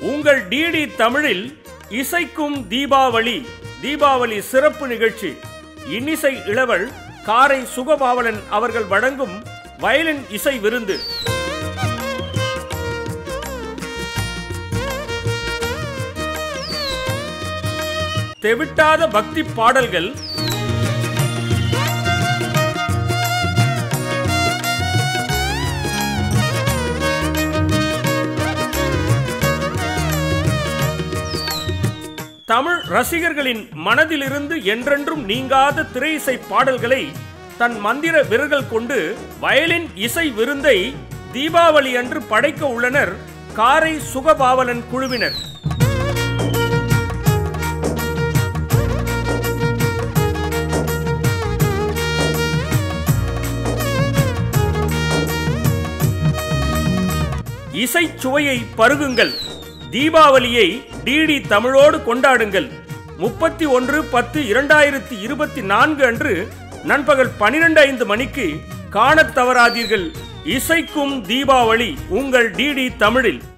உங்கள் டிடி தமிழில் இசைக்கும் தீபாவளி தீபாவளி சிறப்பு நிகழ்ச்சி இன்னிசை இளவல் காரை சுகபாவலன் அவர்கள் வழங்கும் வயலின் இசை விருந்து தெவிட்டாத பக்தி பாடல்கள் தமிழ் ரசிகர்களின் மனதிலிருந்து என்றென்றும் நீங்காத திரை இசை பாடல்களை தன் மந்திர விரல்கள் கொண்டு வயலின் இசை விருந்தை தீபாவளி அன்று படைக்க உள்ளனர் காரை சுகபாவலன் குழுவினர் இசை சுவையை பருகுங்கள் தீபாவளியை டிடி தமிழோடு கொண்டாடுங்கள் முப்பத்தி ஒன்று பத்து இரண்டாயிரத்தி இருபத்தி நான்கு அன்று நண்பகல் பனிரெண்டு ஐந்து மணிக்கு காணத் தவறாதீர்கள் இசைக்கும் தீபாவளி உங்கள் டிடி தமிழில்